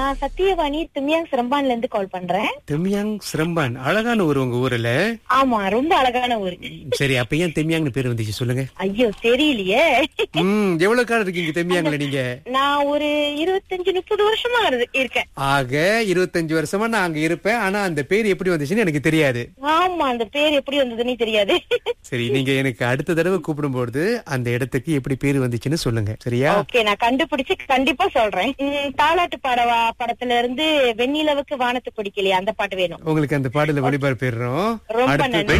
நான் சத்தியவாணி துமியாங் சிரம்பான்ல இருந்து கால் பண்றேன் தெம்யாங் சிரம்பான் அழகான ஊர் உங்க ஊர்ல ஆமா ரொம்ப அழகான ஊரு சரி அப்ப ஏன் தெம்யாங்னு பேர் வந்துச்சு சொல்லுங்க ஐயோ தெரியலையே ம் எவ்வளவு காலம் இருக்கீங்க தெம்யாங்ல நீங்க நான் ஒரு இருபத்தஞ்சு முப்பது வருஷமா இரு- இருக்கேன் ஆக இருபத்தஞ்சு வருஷமா நான் அங்க இருப்பேன் ஆனா அந்த பேர் எப்படி வந்துச்சுன்னு எனக்கு தெரியாது ஆமா அந்த பேர் எப்படி வந்ததுன்னு தெரியாது சரி நீங்க எனக்கு அடுத்த தடவை கூப்பிடும்போது அந்த இடத்துக்கு எப்படி பேர் வந்துச்சுன்னு சொல்லுங்க சரியா ஓகே நான் கண்டுபிடிச்சு கண்டிப்பா சொல்றேன் ம், தாலாட்டு பாடவா படத்துல இருந்து வெண்ணிலவுக்கு வானத்து பிடிக்கலையா அந்த பாட்டு வேணும் உங்களுக்கு அந்த பாடல ஒளிபரப்பிடுறோம் ரொம்ப அடுத்து நன்றி